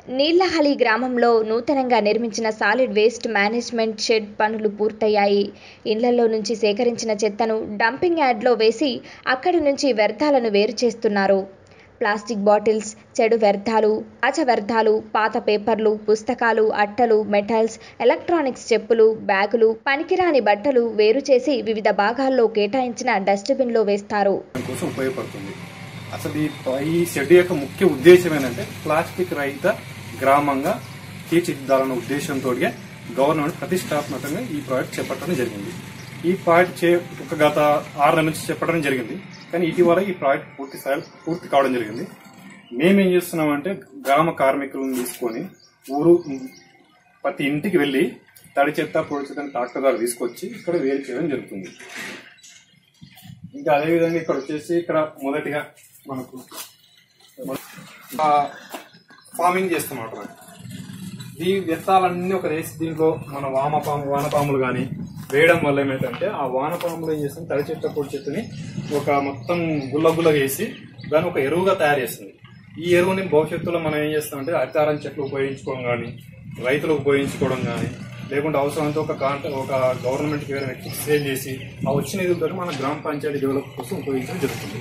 నీళ్లహలి గ్రామంలో నూతనంగా నిర్మించిన సాలిడ్ వేస్ట్ మేనేజ్మెంట్ షెడ్ పనులు పూర్తయ్యాయి ఇళ్లలో నుంచి సేకరించిన చెత్తను డంపింగ్ యార్డ్లో వేసి అక్కడి నుంచి వ్యర్థాలను వేరు చేస్తున్నారు ప్లాస్టిక్ బాటిల్స్ చెడు వ్యర్థాలు పాచ వ్యర్థాలు పాత పేపర్లు పుస్తకాలు అట్టలు మెటల్స్ ఎలక్ట్రానిక్స్ చెప్పులు బ్యాగులు పనికిరాని బట్టలు వేరు చేసి వివిధ భాగాల్లో కేటాయించిన డస్ట్బిన్లో వేస్తారు దాని కోసం ఉపయోగపడుతుంది అసలు ఈ ఈ షెడ్ యొక్క ముఖ్య ఉద్దేశం ఏంటంటే ప్లాస్టిక్ రహిత గ్రామంగా తీర్చిదిద్దాలన్న ఉద్దేశంతో గవర్నమెంట్ ప్రతిష్టాత్మకంగా ఈ ప్రాజెక్ట్ చేపట్టడం జరిగింది ఈ ప్రాజెక్ట్ చే ఒక గత ఆరు నెలల నుంచి చెప్పడం జరిగింది కానీ ఇటీవల ఈ ప్రాజెక్ట్ పూర్తి స్థాయి పూర్తి కావడం జరిగింది మేమేం చేస్తున్నామంటే గ్రామ కార్మికులను తీసుకొని ఊరు ప్రతి ఇంటికి వెళ్ళి తడి చెత్త పొడి చెత్త ట్రాక్టర్ ద్వారా తీసుకొచ్చి ఇక్కడ వేరు చేయడం జరుగుతుంది ఇంకా అదేవిధంగా ఇక్కడ వచ్చేసి ఇక్కడ మొదటిగా మనకు ఆ, ఫార్మింగ్ చేస్తామన్నమాట ఈ వ్యర్థాలన్నీ ఒక వేసి దీంట్లో మన వామపాము వానపాములు కానీ వేయడం వల్ల ఏమైందంటే ఆ వానపాములు ఏం చేస్తుంది తడి చెట్ల పొడి చెట్టుని ఒక మొత్తం గుల్ల గుల్ల వేసి దాన్ని ఒక ఎరువుగా తయారు చేస్తుంది ఈ ఎరువుని భవిష్యత్తులో మనం ఏం చేస్తామంటే హరితారం చెట్లు ఉపయోగించుకోవడం కానీ రైతులు ఉపయోగించుకోవడం కానీ లేకుంటే అవసరమైతే ఒక కాంట ఒక గవర్నమెంట్కి వేరే వ్యక్తికి సేల్ చేసి ఆ వచ్చిన నిధులతో మన గ్రామ పంచాయతీ డెవలప్ కోసం ఉపయోగించడం జరుగుతుంది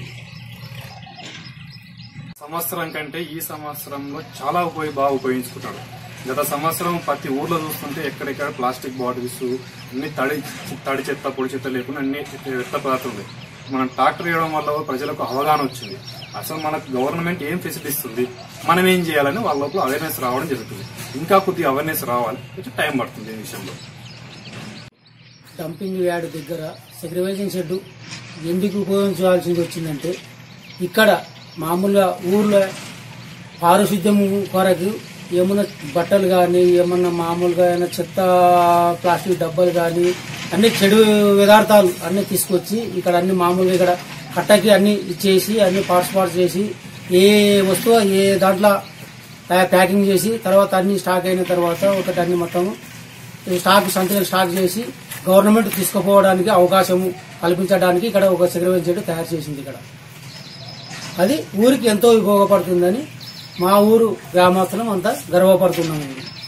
సంవత్సరం కంటే ఈ సంవత్సరంలో చాలా ఉపయోగ బాగా ఉపయోగించుకుంటాడు గత సంవత్సరం ప్రతి ఊర్లో చూస్తుంటే ఎక్కడెక్కడ ప్లాస్టిక్ బాటిల్స్ అన్ని తడి తడి చెత్త పొడి చెత్త లేకుండా అన్ని వ్యర్థ పదార్థాలు ఉన్నాయి మనం ట్రాక్టర్ వేయడం వల్ల ప్రజలకు అవగాహన వచ్చింది అసలు మనకు గవర్నమెంట్ ఏం ఫెసిలిటీ ఇస్తుంది మనం ఏం చేయాలని వాళ్ళ లోపల అవేర్నెస్ రావడం జరుగుతుంది ఇంకా కొద్దిగా అవేర్నెస్ రావాలి కొంచెం టైం పడుతుంది ఈ విషయంలో డంపింగ్ యార్డ్ దగ్గర సెగ్రివేషన్ షెడ్ ఎందుకు ఉపయోగించాల్సింది వచ్చిందంటే ఇక్కడ మామూలుగా ఊర్లో పారిశుద్ధ్యం కొరకు ఏమన్నా బట్టలు కానీ ఏమన్నా మామూలుగా ఏమైనా చెత్త ప్లాస్టిక్ డబ్బాలు కానీ అన్ని చెడు పదార్థాలు అన్ని తీసుకొచ్చి ఇక్కడ అన్ని మామూలుగా ఇక్కడ కట్టకి అన్ని ఇచ్చేసి అన్ని పార్ట్స్ పార్ట్స్ చేసి ఏ వస్తువు ఏ దాంట్లో ప్యా- ప్యాకింగ్ చేసి తర్వాత అన్ని స్టాక్ అయిన తర్వాత ఒకటి అన్ని మొత్తం ఈ స్టాక్ సంతకం స్టాక్ చేసి గవర్నమెంట్ తీసుకుపోవడానికి అవకాశం కల్పించడానికి ఇక్కడ ఒక సెగ్రివేషన్ చెట్టు తయారు చేసింది ఇక్కడ అది ఊరికి ఎంతో ఉపయోగపడుతుందని మా ఊరు గ్రామస్తులం అంతా గర్వపడుతున్నాము